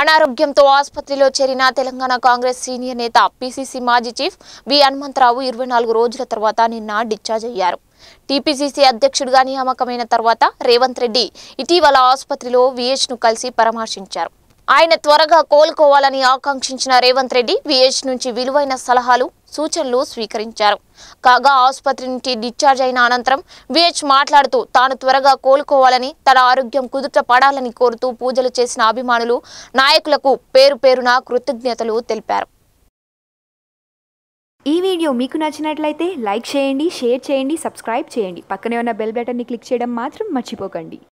అనారోగ్యంతో ఆసుపత్రిలో చేరిన తెలంగాణ కాంగ్రెస్ సీనియర్ నేత పీసీసీ మాజీ చీఫ్ బి హనుమంతరావు ఇరవై నాలుగు రోజుల తర్వాత నిన్న డిశ్చార్జ్ అయ్యారు టీపీసీసీ అధ్యక్షుడిగా నియామకమైన తర్వాత రేవంత్ రెడ్డి ఇటీవల ఆసుపత్రిలో విహెచ్ ను కలిసి పరామర్శించారు ఆయన త్వరగా కోలుకోవాలని ఆకాంక్షించిన రేవంత్ రెడ్డి విహెచ్ నుంచి విలువైన సలహాలు సూచనలు స్వీకరించారు కాగా ఆసుపత్రి నుంచి డిశ్చార్జ్ అయిన అనంతరం విహెచ్ మాట్లాడుతూ తాను త్వరగా కోలుకోవాలని తన ఆరోగ్యం కుదుట పడాలని కోరుతూ పూజలు చేసిన అభిమానులు నాయకులకు పేరు పేరున కృతజ్ఞతలు తెలిపారు ఈ వీడియో మీకు నచ్చినట్లయితే లైక్ చేయండి షేర్ చేయండి సబ్స్క్రైబ్ చేయండి పక్కనే ఉన్న బెల్ బటన్ని క్లిక్ చేయడం మాత్రం మర్చిపోకండి